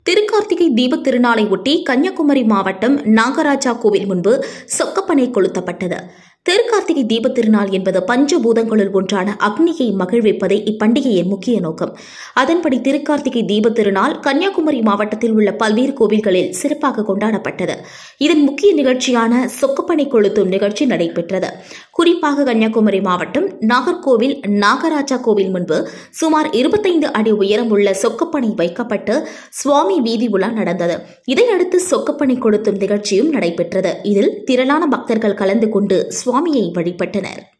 திருக்கார்த்திகை தீபத் திருநாளை ஒட்டி கன்னியாகுமரி மாவட்டம் நாகராஜா கோவில் முன்பு சொக்கப்பனை கொளுத்தப்பட்டது திருக்கார்த்திகை தீபத் திருநாள் என்பது பஞ்சபூதங்களுள் ஒன்றான அக்னியை மகிழ்விப்பதே இப்பண்டிகையின் முக்கிய நோக்கம் அதன்படி திருக்கார்த்திகை தீபத் திருநாள் கன்னியாகுமரி மாவட்டத்தில் உள்ள பல்வேறு கோவில்களில் சிறப்பாக கொண்டாடப்பட்டது இதன் முக்கிய நிகழ்ச்சியான சொக்கப்பனை கொளுத்தும் நிகழ்ச்சி நடைபெற்றது குறிப்பாக கன்னியாகுமரி மாவட்டம் நாகர்கோவில் நாகராஜா கோவில் முன்பு சுமார் இருபத்தைந்து அடி உயரமுள்ள சொக்கப்பனை வைக்கப்பட்டு சுவாமி வீதி உலா நடந்தது இதையடுத்து சொக்கப்பனை கொளுத்தும் நிகழ்ச்சியும் நடைபெற்றது இதில் திரளான பக்தர்கள் கலந்து கொண்டு சுவாமியை வழிபட்டனர்